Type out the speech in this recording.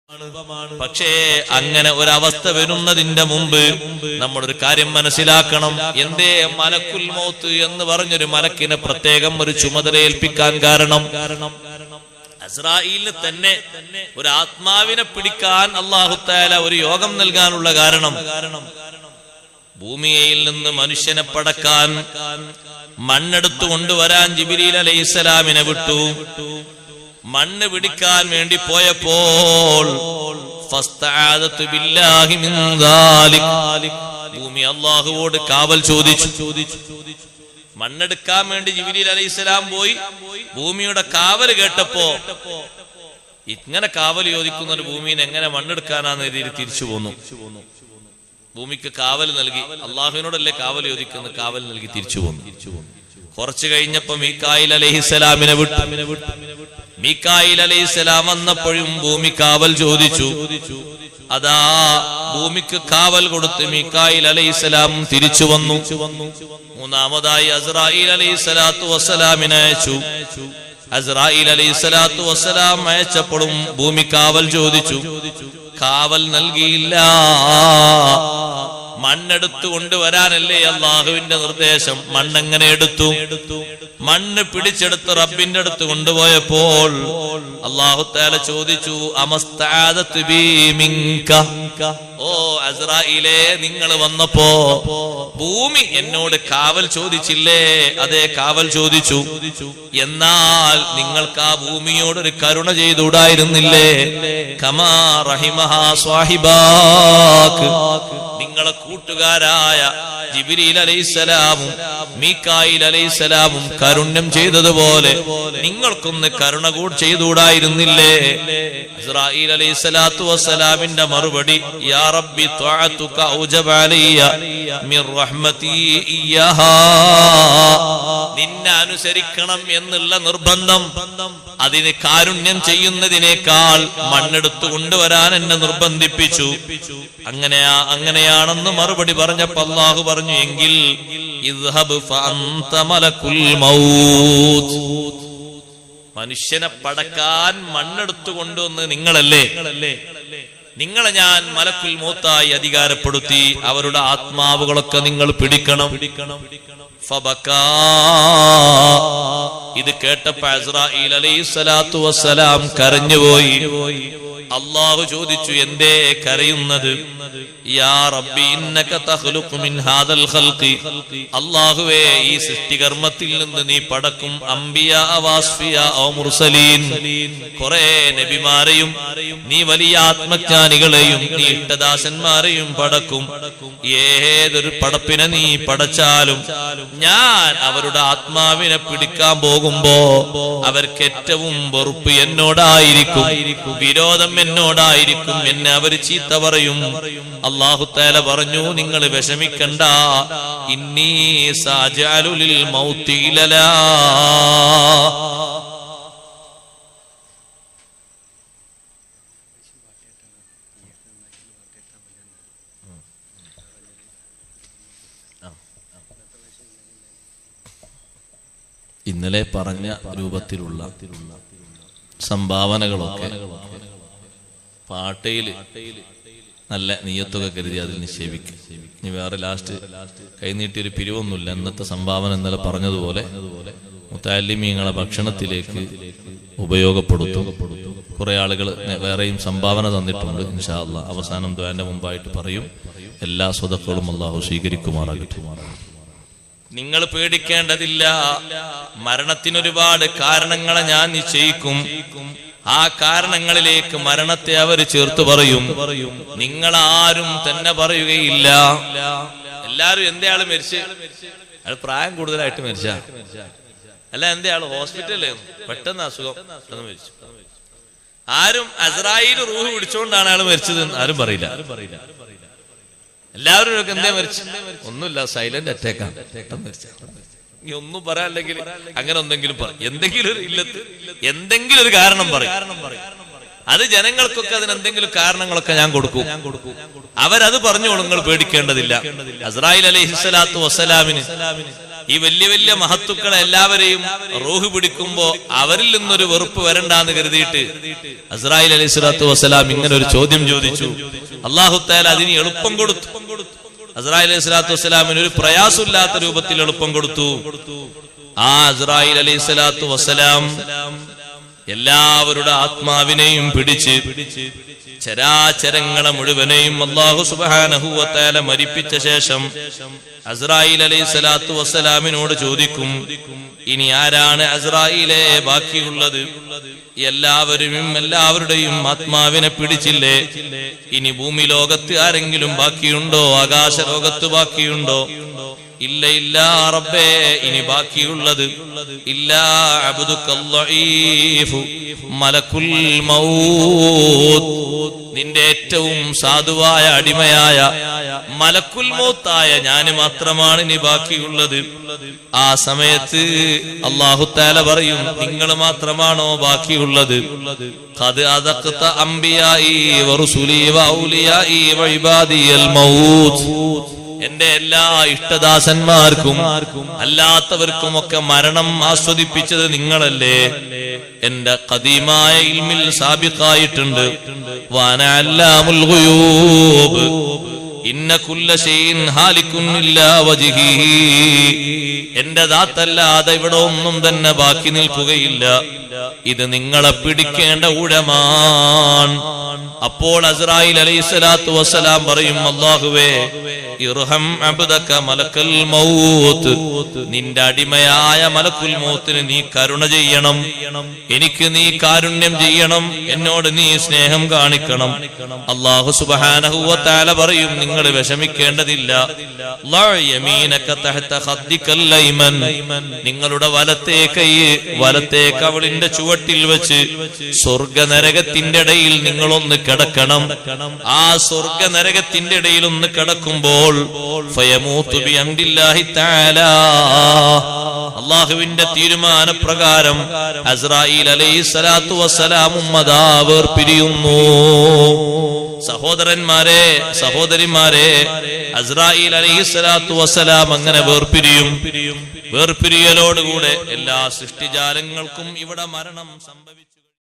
പക്ഷേ അങ്ങനെ ഒരവസ്ഥ വരുന്നതിന്റെ മുമ്പ് നമ്മളൊരു കാര്യം മനസ്സിലാക്കണം എന്തേ മലക്കുൽ മൗത്ത് എന്ന് പറഞ്ഞൊരു മലക്കിനെ പ്രത്യേകം ഒരു ചുമതല ഏൽപ്പിക്കാൻ കാരണം അസ്രായിലിന് തന്നെ ഒരു ആത്മാവിനെ പിടിക്കാൻ അള്ളാഹുത്താല ഒരു യോഗം നൽകാനുള്ള കാരണം ഭൂമിയിൽ നിന്ന് മനുഷ്യനെ പടക്കാൻ മണ്ണെടുത്തു കൊണ്ടുവരാൻ ജിബിരിൽ അലൈഹിസ്സലാമിനെ വിട്ടു മണ്ണ് പിടിക്കാൻ വേണ്ടി പോയപ്പോൾ ഫസ്തആദത്തു ബില്ലാഹി മിൻ ദാലിക്. ഭൂമി അള്ളാഹുവോട് കാവൽ ചോദിച്ചു മണ്ണെടുക്കാൻ വേണ്ടി ജിബിരിൽ അലൈഹിസ്സലാം പോയി ഭൂമിയുടെ കാവൽ കേട്ടപ്പോ ഇങ്ങനെ കാവൽ ചോദിക്കുന്ന ഒരു ഭൂമിയിൽ എങ്ങനെ മണ്ണെടുക്കാനാന്ന് രീതിയിൽ തിരിച്ചു പോന്നു ഭൂമിക്ക് കാവൽ നൽകി അള്ളാഹുവിനോടല്ലേ കാവൽ ചോദിക്കുന്ന കാവൽ നൽകി തിരിച്ചു പോന്നു കുറച്ചു കഴിഞ്ഞപ്പോ മീക്കായിൽ അലഹിസലാമിനെ വിട്ടു മീക്കായിൽ അലഹിസലാം വന്നപ്പോഴും ഭൂമി കാവൽ ചോദിച്ചു അതാ ഭൂമിക്ക് കാവൽ കൊടുത്ത് മീക്കായിൽ അലൈഹിസ്സലാം തിരിച്ചു വന്നു മൂന്നാമതായി അസ്രായിൽ അലൈഹി സ്വലാത്തു വസ്സലാമിനെ അയച്ചു അസ്രായിൽ അലൈഹി സ്വലാത്തു വസ്സലാം അയച്ചപ്പോഴും ഭൂമി കാവൽ ചോദിച്ചു കാവൽ നൽകിയില്ല മണ്ണെടുത്തു കൊണ്ടുവരാനല്ലേ അള്ളാഹുവിന്റെ നിർദ്ദേശം മണ്ണെങ്ങനെ എടുത്തു മണ്ണ് പിടിച്ചെടുത്ത് റബ്ബിന്റെ അടുത്ത് കൊണ്ടുപോയപ്പോൾ അള്ളാഹു താല ചോദിച്ചു അമസ്താദത്ത് ബീ മിങ്ക. ഓ അസ്രായിലെ നിങ്ങൾ വന്നപ്പോ ഭൂമി എന്നോട് കാവൽ ചോദിച്ചില്ലേ അതെ കാവൽ ചോദിച്ചു എന്നാൽ നിങ്ങൾക്ക് ആ ഭൂമിയോടൊരു കരുണ ചെയ്തുകൂടായിരുന്നില്ലേ കമാ റഹിമഹാ സ്വാഹിബാക്ക് നിങ്ങളെ കൂട്ടുകാരായ ജിബിരിൽ അലൈസലാമും മീക്കായിൽ അലൈസലാമും കരുണ്യം ചെയ്തതുപോലെ നിങ്ങൾക്കൊന്ന് കരുണ കൂട് ചെയ്തുകൂടായിരുന്നില്ലേ ഇസ്രായേൽ അലൈഹി സ്വലാത്തു വസ്സലാമിന്റെ മറുപടി യാ റബ്ബി ത്വഅതുക ഔജബ അലയ്യ മിർ റഹ്മതി ഇയ്യാഹാ നിന്നെ അനുസരിക്കണം എന്നുള്ള നിർബന്ധം അതിന് കാരുണ്യം ചെയ്യുന്നതിനേക്കാൾ മണ്ണെടുത്തു കൊണ്ടുവരാൻ എന്നെ നിർബന്ധിപ്പിച്ചു അങ്ങനെയാ അങ്ങനെയാണെന്ന് മറുപടി പറഞ്ഞപ്പോ അള്ളാഹു പറഞ്ഞു എങ്കിൽ ഇദ്ഹബ് ഫഅന്ത മലക്കുൽ മൗത്ത് മനുഷ്യനെ പടക്കാൻ മണ്ണെടുത്തു കൊണ്ടുവന്ന് നിങ്ങളല്ലേ നിങ്ങളെ ഞാൻ മലക്കുൽ മൂത്തായി അധികാരപ്പെടുത്തി അവരുടെ ആത്മാവുകളൊക്കെ നിങ്ങൾ പിടിക്കണം ഫബക്കാ. ഇത് കേട്ടപ്പോ അസ്രായിൽ അലൈഹി സ്വലാത്തു വസ്സലാം കരഞ്ഞുപോയി അള്ളാഹു ചോദിച്ചു എന്തേ കരയുന്നത് യാ റബ്ബി ഇന്നക തഖ്ലുഖു മിൻ ഹാദൽ ഖൽഖി അല്ലാഹുവേ ഈ സൃഷ്ടികർമ്മത്തിൽ നിന്ന് നീ പടക്കും അംബിയ അവാസ്ഫിയ ഓ മുർസലീൻ കുറെ നബിമാരെയും നീ വലിയ ആത്മജ്ഞാനികളെയും നീ ഇഷ്ടദാസന്മാരെയും പടക്കും ഏതൊരു പടപ്പിനെ നീ പടച്ചാലും ഞാൻ അവരുടെ ആത്മാവിനെ പിടിക്കാൻ പോകുമ്പോ അവർക്ക് ഏറ്റവും വെറുപ്പ് എന്നോടായിരിക്കും വിരോധം എന്നോടായിരിക്കും എന്നെ അവർ ചീത്ത പറയും അള്ളാഹു താല പറഞ്ഞു നിങ്ങൾ വിഷമിക്കണ്ട ഇന്നീ സാജാലുലിൽ മൗത്തിയിലലാ ഇന്നലെ പറഞ്ഞ രൂപത്തിലുള്ള സംഭാവനകളൊക്കെ പാട്ടയില് നല്ല നീയത്തൊക്കെ കരുതി അതിൽ നിക്ഷേപിക്കും ഇനി വേറെ ലാസ്റ്റ് കൈനീട്ടിയൊരു പിരിവൊന്നുമില്ല ഇന്നത്തെ സംഭാവന ഇന്നലെ പറഞ്ഞതുപോലെ മുത്താലിമീങ്ങളെ ഭക്ഷണത്തിലേക്ക് ഉപയോഗപ്പെടുത്തും കുറെ ആളുകൾ വേറെയും സംഭാവന തന്നിട്ടുണ്ട് ഇൻഷാ അല്ലാ അവസാനം ദ്വാന്റെ മുമ്പായിട്ട് പറയും എല്ലാ സ്വതക്കളും അള്ളാഹു സ്വീകരിക്കുമാറാകട്ടെ നിങ്ങൾ പേടിക്കേണ്ടതില്ല മരണത്തിനൊരുപാട് കാരണങ്ങളെ ഞാൻ നിശ്ചയിക്കും ആ കാരണങ്ങളിലേക്ക് മരണത്തെ അവർ ചേർത്ത് പറയും നിങ്ങൾ ആരും തന്നെ പറയുകയില്ല എല്ലാരും എന്തേ ആള് മരിച്ച് അയാൾ പ്രായം കൂടുതലായിട്ട് മരിച്ച അല്ല എന്തേ ആള് ഹോസ്പിറ്റലിൽ പെട്ടെന്ന് അസുഖം പെട്ടെന്ന് മരിച്ചു ആരും അസ്രായിൽ റൂഹ് പിടിച്ചോണ്ടാണ് അയാൾ മരിച്ചത് എന്ന് ആരും പറയില്ല എല്ലാവരും ഒക്കെ എന്തേ മരിച്ചു ഒന്നുമില്ല സൈലന്റ് അറ്റാക്കാണ് പെട്ടെന്ന് മരിച്ച ഇനി ഒന്നും പറയാനില്ലെങ്കിൽ അങ്ങനെ എന്തെങ്കിലും പറ എന്തെങ്കിലും ഒരു ഇല്ലത്ത് എന്തെങ്കിലും ഒരു കാരണം പറയും അത് ജനങ്ങൾക്കൊക്കെ അതിന് എന്തെങ്കിലും കാരണങ്ങളൊക്കെ ഞാൻ കൊടുക്കും അവരത് പറഞ്ഞു നിങ്ങൾ പേടിക്കേണ്ടതില്ല അസ്രായിൽ അലൈഹി സ്വലാത്തു വസ്സലാമിന് ഈ വലിയ വലിയ മഹത്തുക്കളെ എല്ലാവരെയും റൂഹ് പിടിക്കുമ്പോ അവരിൽ നിന്നൊരു വെറുപ്പ് വരണ്ടാന്ന് കരുതിയിട്ട് അസ്രായിൽ അലൈഹി സ്വലാത്തു വസ്സലാം ഇങ്ങനെ ഒരു ചോദ്യം ചോദിച്ചു അള്ളാഹുത്താൽ അതിന് എളുപ്പം കൊടുത്തു അസ്രായിൽ അലൈഹി സ്വലാത്തു വസ്സലാമിന് ഒരു പ്രയാസമില്ലാത്ത രൂപത്തിൽ എളുപ്പം കൊടുത്തു ആ അസ്രായിൽ അലൈഹി സ്വലാത്തു വസ്സലാം എല്ലാവരുടെ ആത്മാവിനെയും പിടിച്ച് ചരാചരങ്ങളെ മുഴുവനെയും അള്ളാഹു സുബാനഹുവത്താല മരിപ്പിച്ച ശേഷം അസ്രായിൽ അലൈഹി സ്വലാത്തു വസ്സലാമിനോട് ചോദിക്കും ഇനി ആരാണ് അസ്രായിലെ ബാക്കിയുള്ളത് എല്ലാവരും എല്ലാവരുടെയും ആത്മാവിനെ പിടിച്ചില്ലേ ഇനി ഭൂമി ലോകത്ത് ആരെങ്കിലും ബാക്കിയുണ്ടോ ആകാശ ലോകത്ത് ബാക്കിയുണ്ടോ ഇല്ല ഇല്ല റബ്ബേ ഇനി ബാക്കിയുള്ളത് ഇല്ല അബ്ദുക്കല്ലീഫു മലക്കുൽ മൗത്ത് നിന്റെ ഏറ്റവും സാധുവായ അടിമയായ മലക്കുൽ മൗത്തായ ഞാന് മാത്രമാണ് ഇനി ബാക്കിയുള്ളത് ആ സമയത്ത് അള്ളാഹു താല പറയും നിങ്ങൾ മാത്രമാണോ ബാക്കിയുള്ളത് ഖദ് അദഖ്ത അംബിയായി വറുസുലി വഔലിയായി വഇബാദിയൽ മൗത്ത് എന്റെ എല്ലാ ഇഷ്ടദാസന്മാർക്കും അല്ലാത്തവർക്കും ഒക്കെ മരണം ആസ്വദിപ്പിച്ചത് നിങ്ങളല്ലേ എന്റെ കദീമായ ഇൽമിൽ സാബിക്കായിട്ടുണ്ട് വാന അല്ലാമുൽ ഗുയൂബ് ഇന്ന കുല്ല ഷൈഇൻ ഹാലിക്കുൻ ഇല്ലാ വജ്ഹിഹി എന്റെ ദാത്തല്ലാതെ ഇവിടെ ഒന്നും തന്നെ ബാക്കി നിൽക്കുകയില്ല ഇത് നിങ്ങളെ പിടിക്കേണ്ട ഊഴമാണ് അപ്പോൾ അസ്രായിൽ അലൈഹി സ്വലാത്തു വസ്സലാം പറയും അള്ളാഹുവേ ഇർഹം അബ്ദക മലക്കൽ മൗത്ത് നിന്റെ അടിമയായ മലക്കുൽ മൗത്തിന് നീ കരുണ ചെയ്യണം എനിക്ക് നീ കാരുണ്യം ചെയ്യണം എന്നോട് നീ സ്നേഹം കാണിക്കണം അള്ളാഹു സുബ്ഹാനഹു വ തആല പറയും നിങ്ങൾ വിഷമിക്കേണ്ടതില്ല ള യമീനക തഹത ഖദ്ദിക്കൽ ലൈമൻ നിങ്ങളുടെ വലത്തേ കൈ വലത്തേ കവളിന്റെ ചുവട്ടിൽ വെച്ച് സ്വർഗ നരകത്തിന്റെ ഇടയിൽ നിങ്ങളൊന്ന് കിടക്കണം ആ സ്വർഗ നരകത്തിന്റെ ഇടയിൽ ഒന്ന് കിടക്കുമ്പോൾ ഫയമൂത്തു ബിഅംദില്ലാഹി തആല അള്ളാഹുവിന്റെ തീരുമാനപ്രകാരം അസ്രായിൽ അലൈഹി സ്വലാത്തു വസ്സലാമും അതാ വേർപിരിയുന്നു സഹോദരന്മാരെ സഹോദരിമാരെ അസ്രായിൽ അലൈഹി സ്വലാത്തു വസ്സലാം അങ്ങനെ വേർപിരിയും വേർപിരിയലോടുകൂടെ എല്ലാ സൃഷ്ടിജാലങ്ങൾക്കും ഇവിടെ മരണം സംഭവിച്ചു